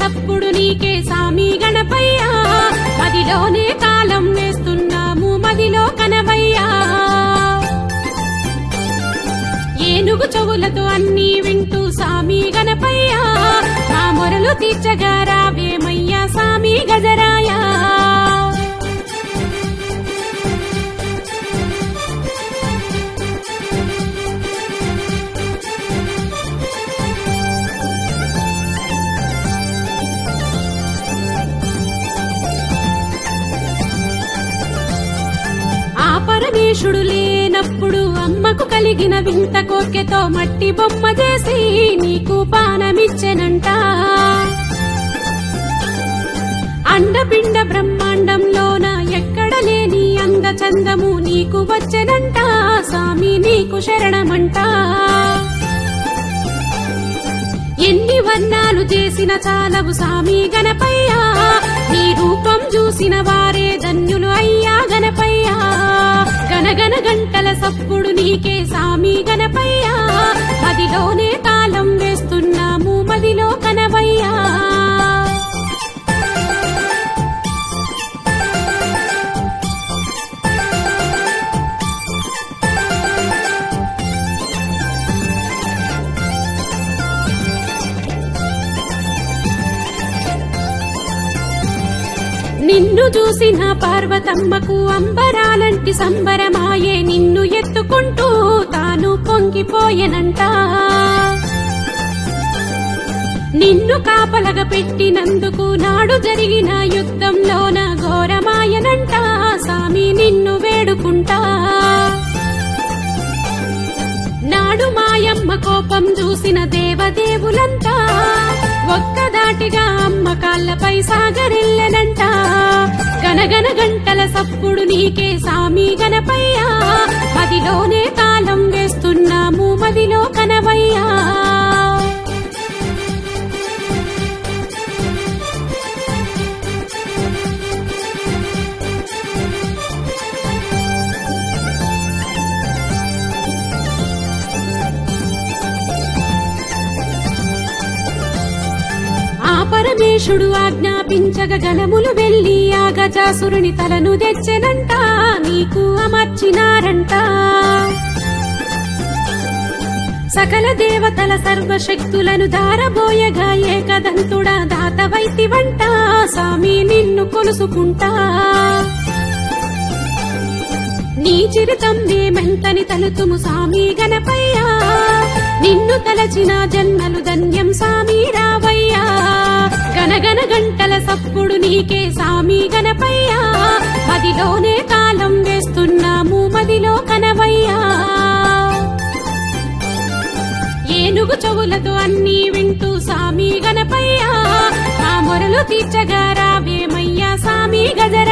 సప్పుడు నీకే సామి గణపయ్యా మదిలోనే కాలం వేస్తున్నాము మదిలో కనవయ్యా ఏనుగు చెవులతో అన్ని వింటూ సామి గణపయ్యా మా మొరలు తీర్చగా రావేమయ్యా సామి గజరాయా ఆ పరమేశుడు లేనప్పుడు అమ్మకు కలిగిన వింత కోర్కెతో మట్టి బొమ్మ చేసి నీకు పానమిచ్చెనంట అండపిండ బ్రహ్మాండంలోన ఎక్కడ లేని అందచందము నీకు వచ్చెనంట స్వామి నీకు శరణమంట ఎన్ని వర్ణాలు చేసిన చాలవు సామి గణపయ్యా నీ రూపం చూసిన వారే ధన్యులు అయ్యా గణపయ్యా గనగన గంటల సప్పుడు నీకే సామి గణపయ్యా మదిలోనే తాళం వేస్తున్నాము మదిలో కనవయ్యా నిన్ను చూసిన పార్వతమ్మకు అంబరాలంటి సంబరమాయే నిన్ను ఎత్తుకుంటూ తాను పొంగిపోయెనంట నిన్ను కాపలగా పెట్టినందుకు నాడు జరిగిన యుద్ధంలోన ఘోరమాయనంట సామి నిన్ను వేడుకుంటా నాడు మాయమ్మ కోపం చూసిన దేవదేవులంతా ఒక్కదాటిగా అమ్మ కాళ్ళపై సాగరిల్లెనంట గనగన గంటల సప్పుడు నీకే సామి గణపయ్యా మదిలోనే తాళం వేస్తున్నాము మదిలో కనవయ్యా ఆ పరమేశుడు ఆజ్ఞాపించగ గణములు వెళ్లి ఆ గజాసురుని తలను తెచ్చెనంట నీకు అమర్చినారంట సకల దేవతల సర్వశక్తులను దారబోయగా ఏకదంతుడా దాతవైతివంట స్వామి నిన్ను కొలుసుకుంటా నీ చిరితం మేమెంతని తలుతుము సామి గణపయ్యా నిన్ను తలచిన జన్మలు ధన్యం సామి రావయ్యా గనగన గంటల సప్పుడు నీకే సామి గణపయ్యా మదిలోనే కాలం వేస్తున్నాము మదిలో కనవయ్యా ఏనుగు చెవులతో అన్ని వింటూ సామి గణపయ్యా మా మొరలు తీర్చగా రావేమయ్యా సామి గజరా